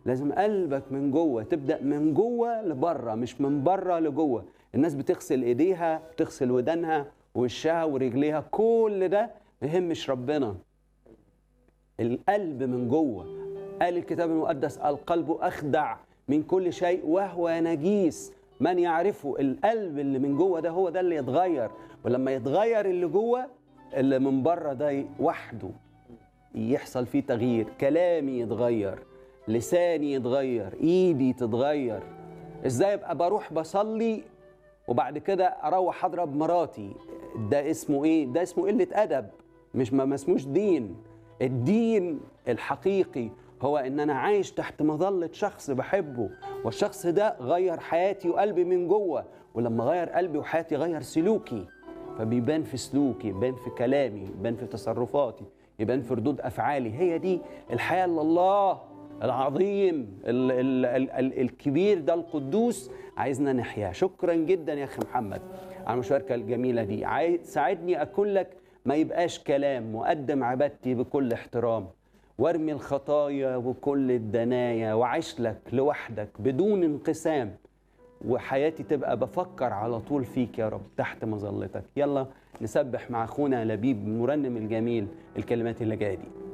لازم قلبك من جوه تبدا من جوه لبره مش من بره لجوه الناس بتغسل ايديها بتغسل ودانها ووشها ورجليها كل ده ما يهمش ربنا القلب من جوه قال الكتاب المقدس القلب اخدع من كل شيء وهو نجيس من يعرفه القلب اللي من جوه ده هو ده اللي يتغير ولما يتغير اللي جوه اللي من بره ده وحده يحصل فيه تغيير كلامي يتغير لساني يتغير ايدي تتغير ازاي ابقى بروح بصلي وبعد كده اروح اضرب مراتي ده اسمه ايه ده اسمه قله ادب مش ما اسموش دين الدين الحقيقي هو ان انا عايش تحت مظله شخص بحبه والشخص ده غير حياتي وقلبي من جوه ولما غير قلبي وحياتي غير سلوكي فبيبان في سلوكي يبان في كلامي يبان في تصرفاتي يبان في ردود افعالي هي دي الحياه اللي الله العظيم ال ال ال ال الكبير ده القدوس عايزنا نحياه شكرا جدا يا اخي محمد على المشاركه الجميله دي عايز ساعدني اكون لك ما يبقاش كلام مقدم عبادتي بكل احترام وارمي الخطايا وكل الدنايا وعيش لك لوحدك بدون انقسام وحياتي تبقى بفكر على طول فيك يا رب تحت مظلتك يلا نسبح مع اخونا لبيب المرنم الجميل الكلمات اللي جايه دي